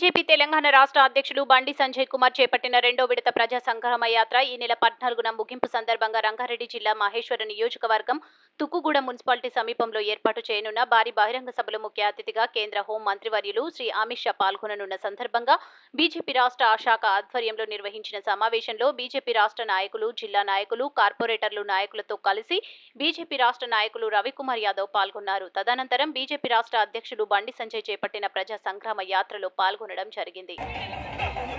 BJP Telangana రాష్ట్ర అధ్యక్షులు బండి సంజయ్ కుమార్ చేపట్టిన రెండో విడత ప్రజా సంగ్రామ యాత్ర ఈ నెల పద్నాలుగున ముగింపు సందర్భంగా రంగారెడ్డి జిల్లా మహేశ్వర నియోజకవర్గం తుక్కుగూడ మున్సిపాలిటీ సమీపంలో ఏర్పాటు చేయనున్న భారీ బహిరంగ సభలో ముఖ్య అతిథిగా కేంద్ర హోం మంత్రివర్యులు శ్రీ అమిత్ షా పాల్గొననున్న సందర్భంగా బీజేపీ రాష్ట్ర శాఖ ఆధ్వర్యంలో నిర్వహించిన సమావేశంలో బీజేపీ రాష్ట్ర నాయకులు జిల్లా నాయకులు కార్పొరేటర్లు నాయకులతో కలిసి బీజేపీ రాష్ట్ర నాయకులు రవికుమార్ యాదవ్ పాల్గొన్నారు తదనంతరం బీజేపీ రాష్ట్ర అధ్యక్షులు బండి సంజయ్ చేపట్టిన ప్రజా సంగ్రామ యాత్రలో పాల్గొనడం జరిగింది